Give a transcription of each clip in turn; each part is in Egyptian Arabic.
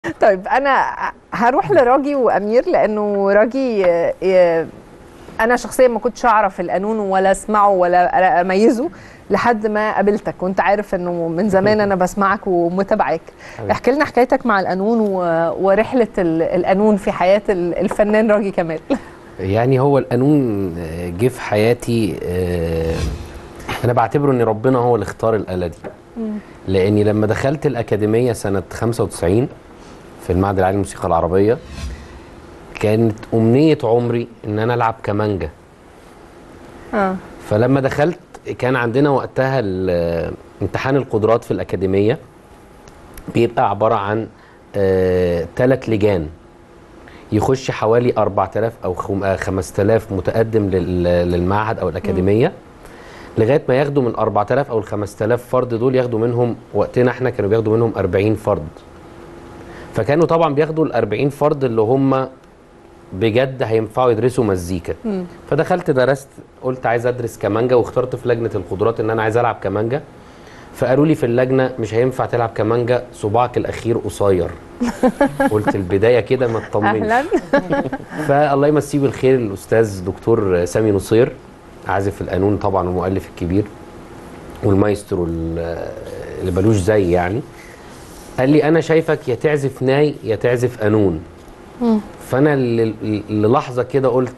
طيب انا هروح لراجي وامير لانه راجي آه، آه، انا شخصيا ما كنتش اعرف القانون ولا اسمعه ولا اميزه لحد ما قابلتك وانت عارف انه من زمان انا بسمعك ومتابعك حبيبي. احكي لنا حكايتك مع القانون و- ورحله ال- القانون في حياه ال- الفنان راجي كمال يعني هو القانون آه، جه في حياتي آه، انا بعتبره ان ربنا هو اللي اختار الآلة دي لاني لما دخلت الأكاديمية سنة 95 في المعهد العالي للموسيقى العربية كانت أمنية عمري ان انا العب كمانجا اه فلما دخلت كان عندنا وقتها ال- امتحان القدرات في الأكاديمية بيبقى عبارة عن ثلاث لجان يخش حوالي 4000 أو خم- آه، 5000 متقدم لل- للمعهد أو الأكاديمية لغاية ما ياخدوا من 4000 أو ال 5000 فرد دول ياخدوا منهم وقتنا احنا كانوا بياخدوا منهم 40 فرد فكانوا طبعا بياخدوا ال 40 فرد اللي هم بجد هينفعوا يدرسوا مزيكا فدخلت درست قلت عايز ادرس كمانجا واخترت في لجنه القدرات ان انا عايز العب كمانجا فقالوا لي في اللجنه مش هينفع تلعب كمانجا صباعك الاخير قصير قلت البدايه كده ما تطمنش اهلا فالله يمسيه بالخير الاستاذ دكتور سامي نصير عازف القانون طبعا والمؤلف الكبير والمايسترو ال- اللي ملوش زي يعني قال لي انا شايفك يا تعزف ناي يا تعزف قانون فانا ل- للحظه كده قلت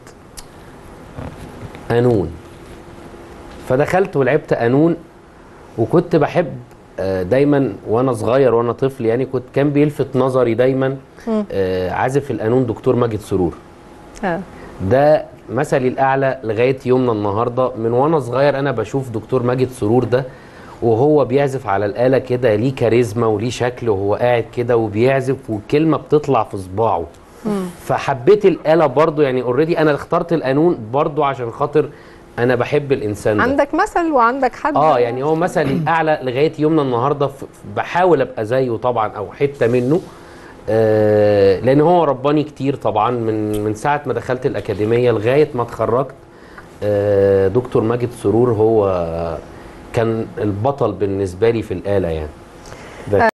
قانون فدخلت ولعبت قانون وكنت بحب آه، دايما وانا صغير وانا طفل يعني كنت كان بيلفت نظري دايما آه، عازف القانون دكتور ماجد سرور آه. ده مثلي الاعلى لغايه يومنا النهارده من وانا صغير انا بشوف دكتور ماجد سرور ده وهو بيعزف على الاله كده ليه كاريزما وليه شكل وهو قاعد كده وبيعزف والكلمه بتطلع في صباعه فحبيت الاله برضو يعني اوريدي انا اخترت القانون برضو عشان خاطر انا بحب الانسان ده عندك مثل وعندك حد اه يعني هو مثلي الاعلى لغايه يومنا النهارده ف- ف- بحاول ابقى زيه طبعا او حته منه آه لان هو رباني كتير طبعا من من ساعه ما دخلت الاكاديميه لغايه ما اتخرجت آه دكتور ماجد سرور هو كان البطل بالنسبه لي في الاله يعني ده